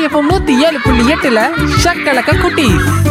FM நூத்தி ஏழு புள்ளி எட்டுல ஷக்கலக்க குட்டி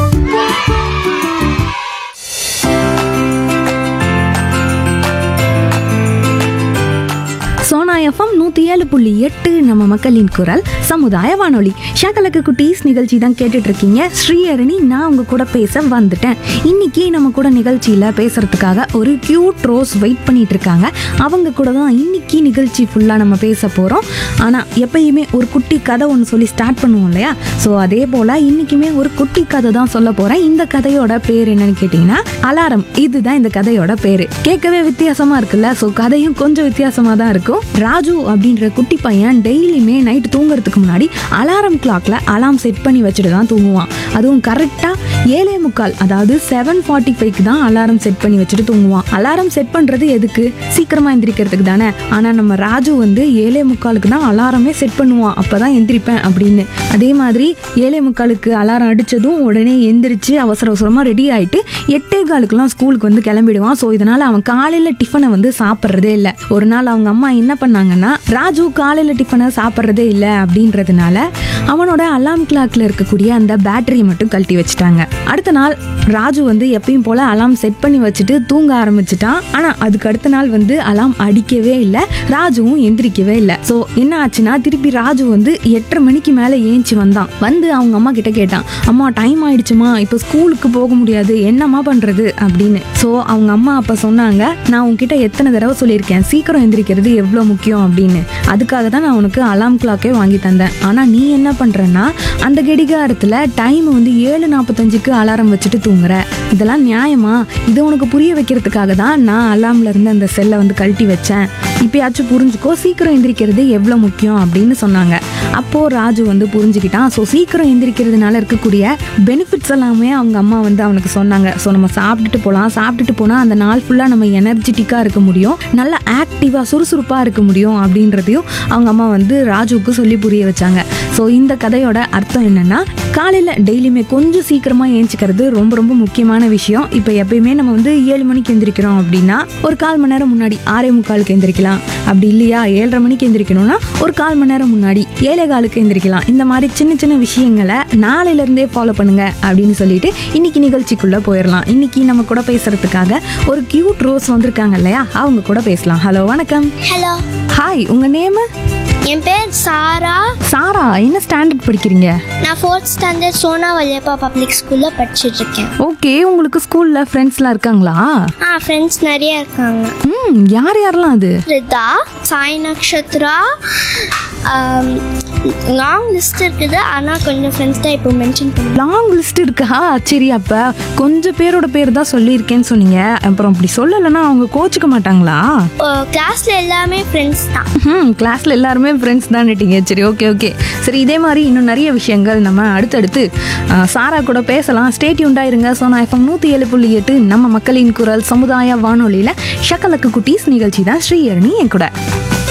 சோனா எஃப்எம் நூற்றி ஏழு புள்ளி எட்டு நம்ம மக்களின் குரல் சமுதாய வானொலி ஷாக்கலக்கு குட்டீஸ் நிகழ்ச்சி தான் கேட்டுட்டு இருக்கீங்க ஸ்ரீஹரணி நான் உங்க கூட பேச வந்துட்டேன் இன்னைக்கு நம்ம கூட நிகழ்ச்சியில் பேசுறதுக்காக ஒரு கியூட் ரோஸ் வெயிட் பண்ணிட்டு இருக்காங்க அவங்க கூட தான் இன்னைக்கு நிகழ்ச்சி ஃபுல்லாக நம்ம பேச போகிறோம் ஆனால் எப்பயுமே ஒரு குட்டி கதை ஒன்று சொல்லி ஸ்டார்ட் பண்ணுவோம் இல்லையா ஸோ அதே போல் இன்னைக்குமே ஒரு குட்டி கதை தான் சொல்ல போகிறேன் இந்த கதையோட பேர் என்னன்னு கேட்டிங்கன்னா அலாரம் இதுதான் இந்த கதையோட பேர் கேட்கவே வித்தியாசமாக இருக்குல்ல ஸோ கதையும் கொஞ்சம் வித்தியாசமாக தான் இருக்கும் ராஜு அப்படின்ற குட்டி பையன் டெய்லியுமே நைட் தூங்குறதுக்கு முன்னாடி அலாரம் கிளாக்ல அலாரம் செட் பண்ணி வச்சுட்டு தான் தூங்குவான் அதுவும் கரெக்டாக ஏழே முக்கால் அதாவது செவன் ஃபார்ட்டி ஃபைவ்க்கு தான் அலாரம் செட் பண்ணி வச்சுட்டு தூங்குவான் அலாரம் செட் பண்ணுறது எதுக்கு சீக்கிரமாக எந்திரிக்கிறதுக்கு தானே ஆனால் நம்ம ராஜு வந்து ஏழே முக்காலுக்கு தான் அலாரமே செட் பண்ணுவான் அப்போ தான் எந்திரிப்பேன் அப்படின்னு அதே மாதிரி ஏழே முக்காலுக்கு அலாரம் அடித்ததும் உடனே எந்திரிச்சு அவசர அவசரமாக ரெடி ஆகிட்டு எட்டே காலுக்குலாம் ஸ்கூலுக்கு வந்து கிளம்பிடுவான் ஸோ இதனால் அவன் காலையில் டிஃபனை வந்து சாப்பிட்றதே இல்லை ஒரு நாள் அவங்க அம்மா என்ன பண்ணாங்கன்னா ராஜு காலையில் டிஃபனை சாப்பிட்றதே இல்லை அப்படின்றதுனால அவனோட அலாம் கிளாக்ல இருக்கக்கூடிய அந்த பேட்டரியை மட்டும் கழட்டி வச்சுட்டாங்க அடுத்த நாள் ராஜு வந்து எப்பயும் போல அலாம் செட் பண்ணி வச்சுட்டு தூங்க ஆரம்பிச்சிட்டான் ஆனா அதுக்கு அடுத்த நாள் வந்து அலாம் அடிக்கவே இல்லை ராஜுவும் எந்திரிக்கவே இல்லை ஸோ என்ன ஆச்சுன்னா திருப்பி ராஜு வந்து எட்டரை மணிக்கு மேலே ஏஞ்சி வந்தான் வந்து அவங்க அம்மா கிட்ட கேட்டான் அம்மா டைம் ஆயிடுச்சுமா இப்போ ஸ்கூலுக்கு போக முடியாது என்னம்மா பண்றது அப்படின்னு ஸோ அவங்க அம்மா அப்ப சொன்னாங்க நான் உன்கிட்ட எத்தனை தடவை சொல்லியிருக்கேன் சீக்கிரம் எந்திரிக்கிறது எவ்வளோ முக்கியம் அப்படின்னு அதுக்காக தான் நான் உனக்கு அலாம் கிளாக்கே வாங்கி தந்தேன் ஆனால் நீ என்ன பண்ணுறன்னா அந்த கடிகாரத்தில் டைம் வந்து ஏழு நாற்பத்தஞ்சுக்கு அலாரம் வச்சுட்டு தூங்குற இதெல்லாம் நியாயமா இது உனக்கு புரிய வைக்கிறதுக்காக தான் நான் அலாம்ல இருந்து அந்த செல்லை வந்து கழட்டி வச்சேன் இப்பயாச்சும் புரிஞ்சுக்கோ சீக்கிரம் எந்திரிக்கிறது எவ்வளோ முக்கியம் அப்படின்னு சொன்னாங்க அப்போ ராஜு வந்து புரிஞ்சுக்கிட்டான் ஸோ சீக்கிரம் எந்திரிக்கிறதுனால இருக்கக்கூடிய பெனிஃபிட்ஸ் எல்லாமே அவங்க அம்மா வந்து அவனுக்கு சொன்னாங்க ஸோ நம்ம சாப்பிட்டுட்டு போகலாம் சாப்பிட்டுட்டு போனால் அந்த நாள் ஃபுல்லாக நம்ம எனர்ஜெட்டிக்காக இருக்க முடியும் நல்லா ஆக்டிவாக சுறுசுறுப்பாக இருக்க முடியும் அப்படின்றதையும் அவங்க அம்மா வந்து ராஜுவுக்கு சொல்லி புரிய வச்சாங்க ஸோ இந்த கதையோட அர்த்தம் என்னன்னா காலையில் டெய்லியுமே கொஞ்சம் சீக்கிரமாக ஏஞ்சிக்கிறது ரொம்ப ரொம்ப முக்கியமான விஷயம் இப்போ எப்பயுமே நம்ம வந்து ஏழு மணிக்கு எந்திரிக்கிறோம் அப்படின்னா ஒரு கால் மணி நேரம் முன்னாடி ஆறே முக்காலுக்கு எந்திரிக்கலாம் அப்படி இல்லையா ஏழரை மணிக்கு எந்திரிக்கணும்னா ஒரு கால் மணி நேரம் முன்னாடி ஏழே காலுக்கு எந்திரிக்கலாம் இந்த மாதிரி சின்ன சின்ன விஷயங்களை நாளையிலேருந்தே ஃபாலோ பண்ணுங்க அப்படின்னு சொல்லிட்டு இன்னைக்கு நிகழ்ச்சிக்குள்ளே போயிடலாம் இன்னைக்கு நம்ம கூட பேசுறதுக்காக ஒரு கியூட் ரோஸ் வந்திருக்காங்க இல்லையா அவங்க கூட பேசலாம் ஹலோ வணக்கம் ஹலோ ஹாய் உங்க நேம் என் பேர் சாரா சாரா என்ன ஸ்டாண்டர்ட் படிக்கிறீங்க நான் fourth standard Sona Valliappa public ஸ்கூலில் படிச்சுட்டு இருக்கேன் ஓகே உங்களுக்கு ஸ்கூல்ல ஃப்ரெண்ட்ஸ்லாம் இருக்காங்களா ஆ ஃப்ரெண்ட்ஸ் நிறைய இருக்காங்க ம் யார் யாரெல்லாம் அது ரிதா சாய் நக்ஷத்ரா லாங் லிஸ்ட் இருக்குது ஆனால் கொஞ்சம் ஃப்ரெண்ட்ஸ் தான் இப்போ மென்ஷன் பண்ணுவேன் லாங் லிஸ்ட் இருக்கா சரி அப்ப கொஞ்சம் பேரோட பேர் தான் சொல்லியிருக்கேன்னு சொன்னீங்க அப்புறம் அப்படி சொல்லலைன்னா அவங்க கோச்சிக்க மாட்டாங்களா கிளாஸில் எல்லாமே ஃப்ரெண்ட்ஸ் தான் ம் கிளாஸ்ல எல்லாருமே ஃப்ரெண்ட்ஸ் தான் நட்டிங்க சரி ஓகே ஓகே சரி இதே மாதிரி இன்னும் நிறைய விஷயங்கள் நம்ம அடுத்தடுத்து ஆ, சாரா கூட பேசலாம் ஸ்டேட்யூண்டாக இருங்க சோனா எஃப்எம் நூற்றி ஏழு புள்ளி எட்டு நம்ம மக்களின் குரல் சமுதாய வானொலியில் ஷக்கலக்கு குட்டீஸ் நிகழ்ச்சி தான் ஸ்ரீயரணி என் கூட